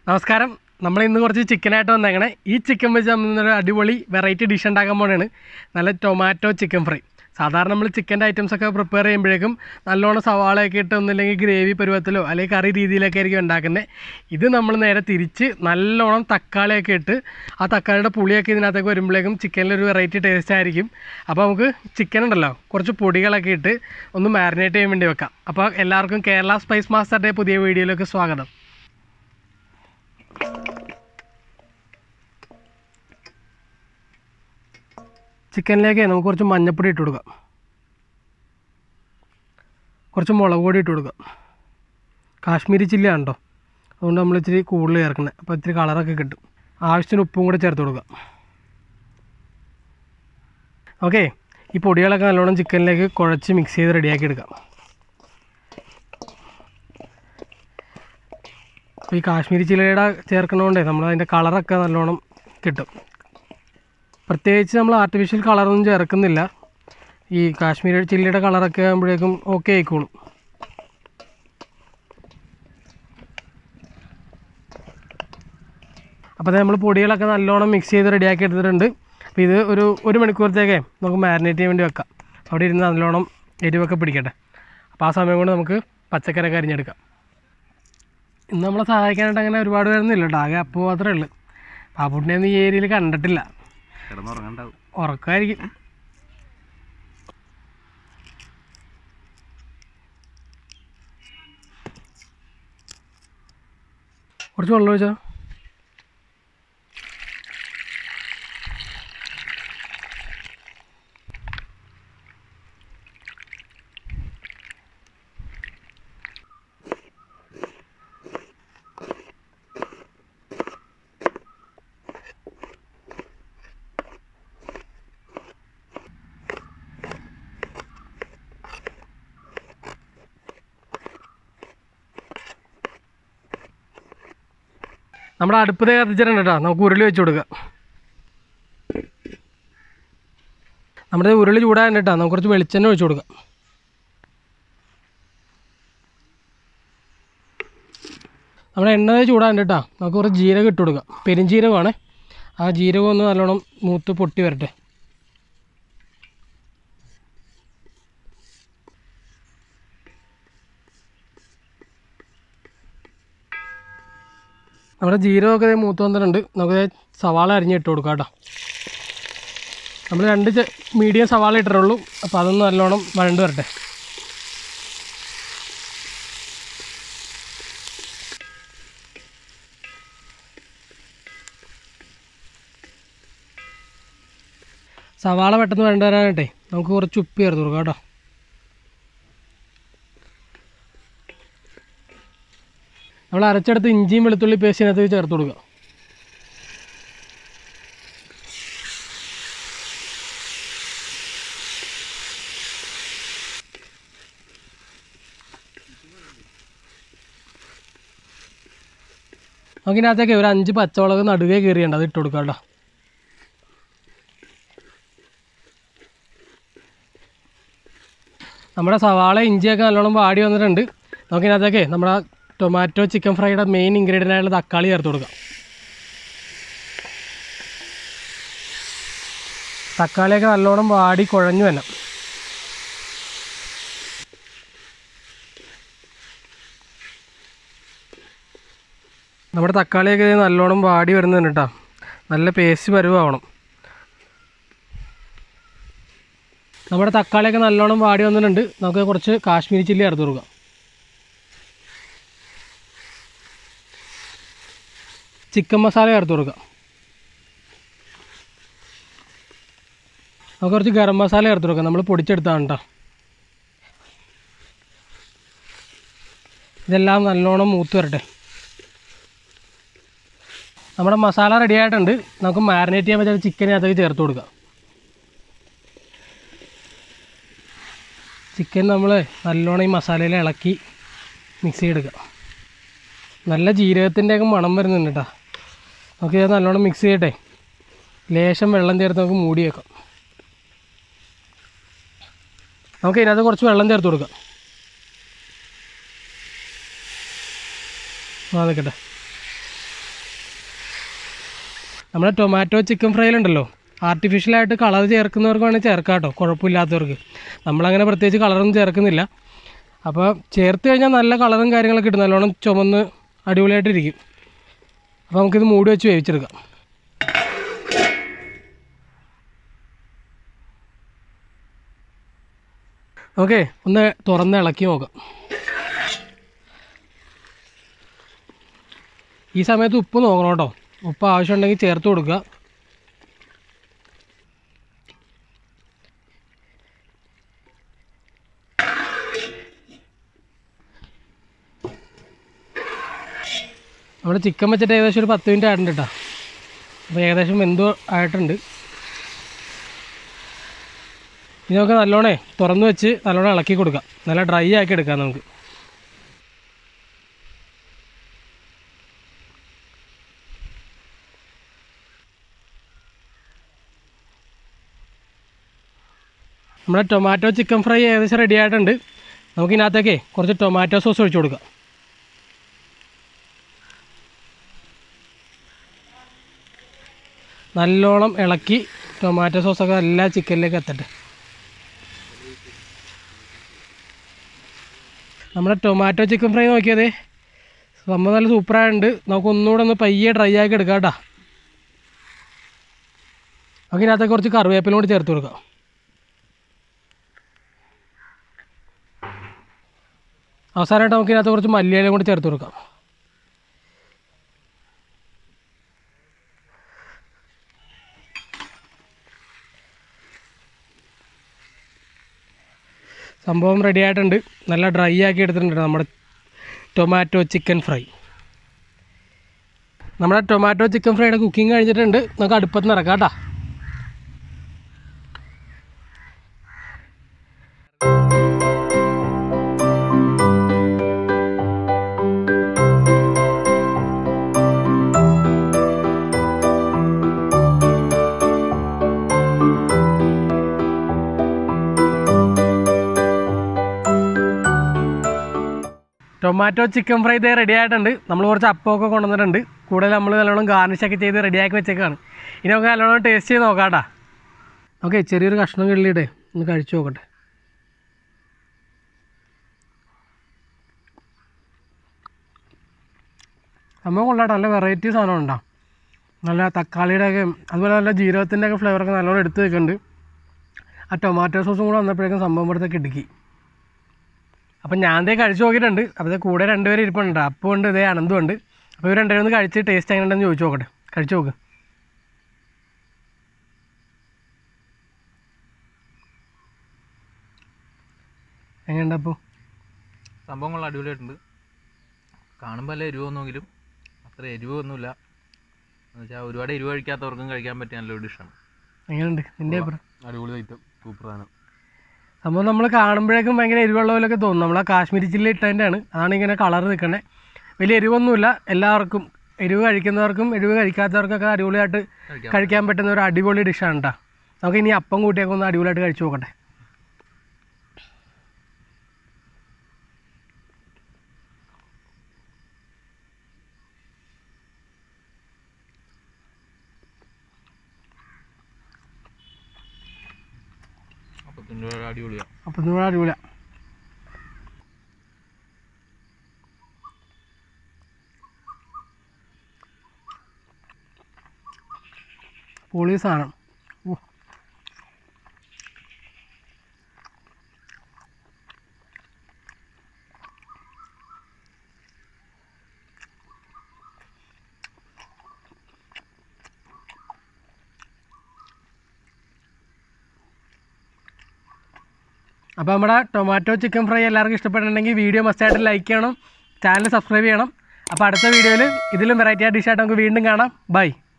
നമസ്കാരം നമ്മൾ ഇന്ന് കുറച്ച് ചിക്കനായിട്ട് വന്നേക്കണേ ഈ ചിക്കൻ വെച്ച് നമ്മളൊരു അടിപൊളി വെറൈറ്റി ഡിഷ് ഉണ്ടാക്കാൻ പോണെയാണ് നല്ല ടൊമാറ്റോ ചിക്കൻ ഫ്രൈ സാധാരണ നമ്മൾ ചിക്കൻ്റെ ഐറ്റംസ് ഒക്കെ പ്രിപ്പയർ ചെയ്യുമ്പോഴേക്കും നല്ലോണം സവാളയൊക്കെ ഇട്ട് ഒന്നില്ലെങ്കിൽ ഗ്രേവി പരുവത്തിലോ അല്ലെങ്കിൽ കറി രീതിയിലൊക്കെ ആയിരിക്കും ഉണ്ടാക്കുന്നത് ഇത് നമ്മൾ നേരെ തിരിച്ച് നല്ലോണം തക്കാളിയൊക്കെ ഇട്ട് ആ തക്കാളിയുടെ പുളിയൊക്കെ ഇതിനകത്തേക്ക് വരുമ്പോഴേക്കും ചിക്കനിലൊരു വെറൈറ്റി ടേസ്റ്റ് ആയിരിക്കും അപ്പോൾ നമുക്ക് ചിക്കൻ ഉണ്ടല്ലോ കുറച്ച് പൊടികളൊക്കെ ഇട്ട് ഒന്ന് മാരിനേറ്റ് ചെയ്യാൻ വേണ്ടി വെക്കാം അപ്പോൾ എല്ലാവർക്കും കേരള സ്പൈസ് മാസ്റ്ററുടെ പുതിയ വീഡിയോയിലേക്ക് സ്വാഗതം ചിക്കനിലേക്ക് നമുക്ക് കുറച്ച് മഞ്ഞപ്പൊടി ഇട്ട് കൊടുക്കാം കുറച്ച് മുളക് പൊടി ഇട്ട് കൊടുക്കാം കാശ്മീരി ചില്ലി ആണ് കേട്ടോ അതുകൊണ്ട് നമ്മൾ ഇച്ചിരി കൂടുതൽ ചേർക്കുന്നത് അപ്പോൾ ഇത്തിരി കളറൊക്കെ കിട്ടും ആവശ്യത്തിന് ഉപ്പും കൂടെ ചേർത്ത് കൊടുക്കാം ഓക്കെ ഈ പൊടികളൊക്കെ നല്ലോണം ചിക്കനിലേക്ക് കുഴച്ച് മിക്സ് ചെയ്ത് റെഡിയാക്കി എടുക്കാം അപ്പോൾ ഈ കാശ്മീരി ചില്ലിയുടെ ചേർക്കണോണ്ടേ നമ്മൾ അതിൻ്റെ കളറൊക്കെ നല്ലോണം കിട്ടും പ്രത്യേകിച്ച് നമ്മൾ ആർട്ടിഫിഷ്യൽ കളറൊന്നും ചേർക്കുന്നില്ല ഈ കാശ്മീരി ചില്ലിയുടെ കളറൊക്കെ ആകുമ്പോഴേക്കും ഓക്കെ ആയിക്കോളും അപ്പോൾ നമ്മൾ പൊടികളൊക്കെ നല്ലോണം മിക്സ് ചെയ്ത് റെഡിയാക്കി എടുത്തിട്ടുണ്ട് അപ്പോൾ ഇത് ഒരു ഒരു മണിക്കൂറത്തേക്ക് നമുക്ക് മാരിനേറ്റ് ചെയ്യാൻ വേണ്ടി വെക്കാം അവിടെ ഇരുന്ന് നല്ലോണം എരിവൊക്കെ പിടിക്കട്ടെ അപ്പോൾ ആ സമയം കൊണ്ട് നമുക്ക് പച്ചക്കറിയൊക്കെ അരിഞ്ഞെടുക്കാം ഇന്ന് നമ്മളെ സഹായിക്കാനായിട്ട് അങ്ങനെ ഒരുപാട് പേരൊന്നും ഇല്ല ആകെ അപ്പോൾ മാത്രമേ ഉള്ളൂ പാപ്പുട്ടിനെ ഒന്നും ഈ ഏരിയയിൽ കണ്ടിട്ടില്ല കിടന്നുറങ്ങണ്ടാവും ഉറക്കമായിരിക്കും കുറച്ച് വെള്ളം ഒഴിച്ചോ നമ്മുടെ അടുപ്പ് തേ കത്തിച്ചിട്ടുണ്ട് കേട്ടോ നമുക്ക് ഉരുളി വെച്ച് കൊടുക്കാം നമ്മുടെ ഉരുളി ചൂടാൻ കേട്ടോ നമുക്ക് കുറച്ച് വെളിച്ചെണ്ണ ഒഴിച്ച് കൊടുക്കാം നമ്മുടെ എണ്ണ ചൂടാൻ കേട്ടോ നമുക്ക് കുറച്ച് ജീരകം ഇട്ട് കൊടുക്കാം പെരുംജീരകമാണ് ആ ജീരകം ഒന്ന് നല്ലോണം മൂത്ത് പൊട്ടി വരട്ടെ നമ്മുടെ ജീരകമൊക്കെ ദേ മൂത്ത് വന്നിട്ടുണ്ട് നമുക്ക് ദേ സവാള അരിഞ്ഞിട്ട് കൊടുക്കാം കേട്ടോ നമ്മൾ രണ്ട് മീഡിയം സവാള ഇട്ടിട്ടുള്ളൂ അപ്പോൾ അതൊന്ന് നല്ലോണം വഴണ്ട് വരട്ടെ സവാള പെട്ടെന്ന് വഴണ്ട് വരാനായിട്ടേ നമുക്ക് കുറച്ച് ഉപ്പ് ചേർത്ത് കൊടുക്കാം കേട്ടോ നമ്മൾ അരച്ചെടുത്ത് ഇഞ്ചിയും വെളുത്തുള്ളി പേസ്റ്റിനകത്ത് ചേർത്ത് കൊടുക്കുക നമുക്കിനകത്തേക്ക് ഒരു അഞ്ച് പച്ചമുളക് നടുവേ കയറിയുണ്ട് അത് ഇട്ട് കൊടുക്കാം കേട്ടോ നമ്മുടെ സവാള ഇഞ്ചിയൊക്കെ നല്ലോണം വാടി വന്നിട്ടുണ്ട് നമുക്കിനകത്തേക്ക് നമ്മുടെ ടൊമാറ്റോ ചിക്കൻ ഫ്രൈയുടെ മെയിൻ ഇൻഗ്രീഡിയൻ്റ് ആയിട്ടുള്ള തക്കാളി ചേർത്ത് കൊടുക്കാം തക്കാളിയൊക്കെ നല്ലോണം വാടി കുഴഞ്ഞു വരണം നമ്മുടെ തക്കാളിയൊക്കെ ദേ നല്ലോണം വാടി വരുന്നുണ്ട് കേട്ടോ നല്ല പേസ്റ്റ് പരുവാവണം നമ്മുടെ തക്കാളിയൊക്കെ നല്ലോണം വാടി വന്നിട്ടുണ്ട് നമുക്ക് കുറച്ച് കാശ്മീരി ചില്ലി ചേർത്ത് കൊടുക്കാം ചിക്കൻ മസാല ചേർത്ത് കൊടുക്കുക നമുക്ക് കുറച്ച് ഗരം മസാല ചേർത്ത് കൊടുക്കാം നമ്മൾ പൊടിച്ചെടുത്താണ് കേട്ടോ ഇതെല്ലാം നല്ലോണം മൂത്ത് വരട്ടെ നമ്മുടെ മസാല റെഡി ആയിട്ടുണ്ട് നമുക്ക് മാരിനേറ്റ് ചെയ്യാൻ പറ്റിയ ചിക്കനകത്തേക്ക് ചേർത്ത് കൊടുക്കാം ചിക്കൻ നമ്മൾ നല്ലോണം ഈ മസാലയിൽ ഇളക്കി മിക്സ് ചെയ്തെടുക്കുക നല്ല ജീരകത്തിൻ്റെയൊക്കെ മണം വരുന്നുണ്ട് കേട്ടോ നമുക്ക് ഇത് നല്ലോണം മിക്സ് ചെയ്യട്ടെ ലേശം വെള്ളം ചേർത്ത് നമുക്ക് മൂടി വെക്കാം നമുക്ക് ഇതിനകത്ത് കുറച്ച് വെള്ളം ചേർത്ത് കൊടുക്കാം ആ നിൽക്കട്ടെ നമ്മുടെ ടൊമാറ്റോ ചിക്കൻ ഫ്രൈയിലുണ്ടല്ലോ ആർട്ടിഫിഷ്യലായിട്ട് കളർ ചേർക്കുന്നവർക്ക് വേണമെങ്കിൽ ചേർക്കാം കേട്ടോ കുഴപ്പമില്ലാത്തവർക്ക് നമ്മളങ്ങനെ പ്രത്യേകിച്ച് കളറൊന്നും ചേർക്കുന്നില്ല അപ്പോൾ ചേർത്ത് കഴിഞ്ഞാൽ നല്ല കളറും കാര്യങ്ങളൊക്കെ കിട്ടും നല്ലോണം ചുമന്ന് അടിപൊളിയായിട്ടിരിക്കും അപ്പോൾ നമുക്കിത് മൂടി വെച്ച് വേവിച്ചെടുക്കാം ഓക്കെ ഒന്ന് തുറന്ന് ഇളക്കി നോക്കാം ഈ സമയത്ത് ഉപ്പ് നോക്കണം കേട്ടോ ഉപ്പ് ആവശ്യമുണ്ടെങ്കിൽ ചേർത്ത് കൊടുക്കുക നമ്മുടെ ചിക്കൻ വെച്ചിട്ട് ഏകദേശം ഒരു പത്ത് മിനിറ്റ് ആയിട്ടുണ്ട് കേട്ടോ അപ്പോൾ ഏകദേശം വെന്തോ ആയിട്ടുണ്ട് ഇനി നമുക്ക് നല്ലോണേ തുറന്ന് വെച്ച് നല്ലോണം ഇളക്കി കൊടുക്കാം നല്ല ഡ്രൈ ആക്കി എടുക്കാം നമുക്ക് നമ്മുടെ ടൊമാറ്റോ ചിക്കൻ ഫ്രൈ ഏകദേശം റെഡി ആയിട്ടുണ്ട് നമുക്ക് ഇതിനകത്തേക്ക് കുറച്ച് ടൊമാറ്റോ സോസ് ഒഴിച്ചു കൊടുക്കാം നല്ലോണം ഇളക്കി ടൊമാറ്റോ സോസൊക്കെ എല്ലാ ചിക്കനിലേക്ക് എത്തട്ടെ നമ്മുടെ ടൊമാറ്റോ ചിക്കൻ ഫ്രൈ നോക്കിയതേ സംഭവം നല്ല സൂപ്പറായിട്ടുണ്ട് നമുക്ക് ഒന്നുകൂടെ ഒന്ന് പയ്യെ ഡ്രൈ ആക്കി എടുക്കാം കേട്ടോ നമുക്ക് ഇതിനകത്തേക്ക് കുറച്ച് കറിവേപ്പിലും കൂടി ചേർത്ത് കൊടുക്കാം അവസാനമായിട്ട് നമുക്ക് ഇതിനകത്ത് കുറച്ച് മല്ലിയിലും കൂടി ചേർത്ത് കൊടുക്കാം സംഭവം റെഡി ആയിട്ടുണ്ട് നല്ല ഡ്രൈ ആക്കി എടുത്തിട്ടുണ്ട് നമ്മുടെ tomato chicken fry tomato tomato chicken ഫ്രൈയുടെ കുക്കിംഗ് കഴിഞ്ഞിട്ടുണ്ട് നമുക്ക് അടുപ്പത്ത് നിന്ന് ഇറക്കാം കേട്ടോ ടൊമാറ്റോ ചിക്കൻ ഫ്രൈ ഇതേ റെഡി ആയിട്ടുണ്ട് നമ്മൾ കുറച്ച് അപ്പമൊക്കെ കൊണ്ടുവന്നിട്ടുണ്ട് കൂടുതൽ നമ്മൾ നല്ലോണം ഗാർണിഷൊക്കെ ചെയ്ത് റെഡിയാക്കി വെച്ചേക്കാണ് ഇനി നമുക്ക് നല്ലോണം ടേസ്റ്റ് ചെയ്ത് നോക്കാം കേട്ടോ ഓക്കെ ചെറിയൊരു കഷ്ണം കിള്ളിയിടെ ഒന്ന് കഴിച്ചു നോക്കട്ടെ സംഭവം കൊള്ളാട്ടോ നല്ല വെറൈറ്റി സാധനം ഉണ്ടോ നല്ല തക്കാളിയുടെ ഒക്കെ അതുപോലെ നല്ല ജീരകത്തിൻ്റെ ഒക്കെ ഫ്ലേവറൊക്കെ നല്ലോണം എടുത്ത് വെക്കുന്നുണ്ട് ആ ടൊമാറ്റോ സോസും കൂടെ വന്നപ്പോഴേക്കും സംഭവം ഇവിടുത്തെ ഇടുക്കി അപ്പം ഞാൻ ദേ കഴിച്ചു നോക്കിയിട്ടുണ്ട് അപ്പോൾ കൂടെ രണ്ടുപേരും ഇരിപ്പുണ്ട് അപ്പോൾ ഉണ്ട് ഇതേ അനന്തും ഉണ്ട് അപ്പോൾ ഇവർ രണ്ടുപേരും ഒന്ന് കഴിച്ച് ടേസ്റ്റ് എങ്ങനെയുണ്ടെന്ന് ചോദിച്ചു നോക്കട്ടെ കഴിച്ചു നോക്ക് എങ്ങനെയുണ്ട് അപ്പോൾ സംഭവങ്ങൾ അടിപൊളിയായിട്ടുണ്ട് കാണുമ്പോൾ നല്ല എരിവൊന്നുമെങ്കിലും അത്ര എരിവൊന്നുമില്ല എന്ന് വെച്ചാൽ ഒരുപാട് എരിവ് കഴിക്കാത്തവർക്കും കഴിക്കാൻ പറ്റിയ നല്ലൊരു ഡിഷാണ് എങ്ങനെയുണ്ട് നിൻ്റെ അഭിപ്രായം അടിപൊളി ഐറ്റം സൂപ്പറാണ് സംഭവം നമ്മൾ കാണുമ്പോഴേക്കും ഭയങ്കര എരിവുള്ള പോലെയൊക്കെ തോന്നും നമ്മൾ ആ കാശ്മീരി ചില്ലി ഇട്ടതിൻ്റെയാണ് അതാണ് ഇങ്ങനെ കളർ നിൽക്കണേ വലിയ എരിവൊന്നുമില്ല എല്ലാവർക്കും എരിവ് കഴിക്കുന്നവർക്കും എരിവ് കഴിക്കാത്തവർക്കൊക്കെ അടിപൊളിയായിട്ട് കഴിക്കാം കഴിക്കാൻ പറ്റുന്ന ഒരു അടിപൊളി ഡിഷാണ് കേട്ടോ നമുക്ക് ഇനി അപ്പം കൂട്ടിയൊക്കെ ഒന്ന് അടിപൊളിയായിട്ട് കഴിച്ചു നോക്കട്ടെ അപ്പത്തിൻ്റെ അടിപൊളിയാണ് അപ്പം ഇതുകൂടെ അടിപൊളിയാണ് പൊളി സാധനം ഓ അപ്പോൾ നമ്മുടെ ടൊമാറ്റോ ചിക്കൻ ഫ്രൈ എല്ലാവർക്കും ഇഷ്ടപ്പെട്ടിട്ടുണ്ടെങ്കിൽ വീഡിയോ മസ്റ്റായിട്ട് ലൈക്ക് ചെയ്യണം ചാനൽ സബ്സ്ക്രൈബ് ചെയ്യണം അപ്പോൾ അടുത്ത വീഡിയോയിൽ ഇതിലും വെറൈറ്റി ആയ ഡിഷായിട്ട് നമുക്ക് വീണ്ടും കാണാം ബൈ